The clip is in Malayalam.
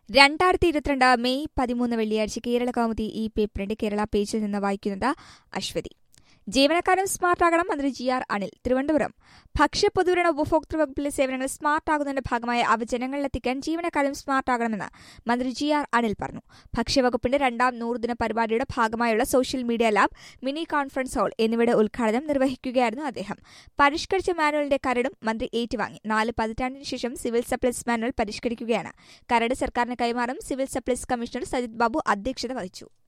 രണ്ടായിരത്തി ഇരുപത്തിരണ്ട് മെയ് പതിമൂന്ന് വെള്ളിയാഴ്ച കേരള കൗമുദി ഈ പേപ്പറിന്റെ കേരള പേജിൽ നിന്ന് വായിക്കുന്നത് അശ്വതി ജീവനക്കാരും സ്മാർട്ടാകണം മന്ത്രി ജി ആർ അനിൽ തിരുവനന്തപുരം ഭക്ഷ്യ പൊതുവിതരണ ഉപഭോക്തൃ വകുപ്പിലെ സേവനങ്ങൾ സ്മാർട്ടാകുന്നതിന്റെ ഭാഗമായി അവ ജനങ്ങളിലെത്തിക്കാൻ ജീവനക്കാരും സ്മാർട്ടാകണമെന്ന് മന്ത്രി ജി ആർ അനിൽ പറഞ്ഞു ഭക്ഷ്യവകുപ്പിന്റെ രണ്ടാം നൂറുദിന പരിപാടിയുടെ ഭാഗമായുള്ള social media lab mini conference hall എന്നിവയുടെ ഉദ്ഘാടനം നിർവഹിക്കുകയായിരുന്നു അദ്ദേഹം പരിഷ്കരിച്ച മാനുവലിന്റെ കരടും മന്ത്രി ഏറ്റുവാങ്ങി നാല് പതിറ്റാണ്ടിന് ശേഷം സിവിൽ സപ്ലൈസ് മാനുവൽ പരിഷ്കരിക്കുകയാണ് കരട് സർക്കാരിന് കൈമാറും civil supplies commissioner Sajith Babu അധ്യക്ഷത വഹിച്ചു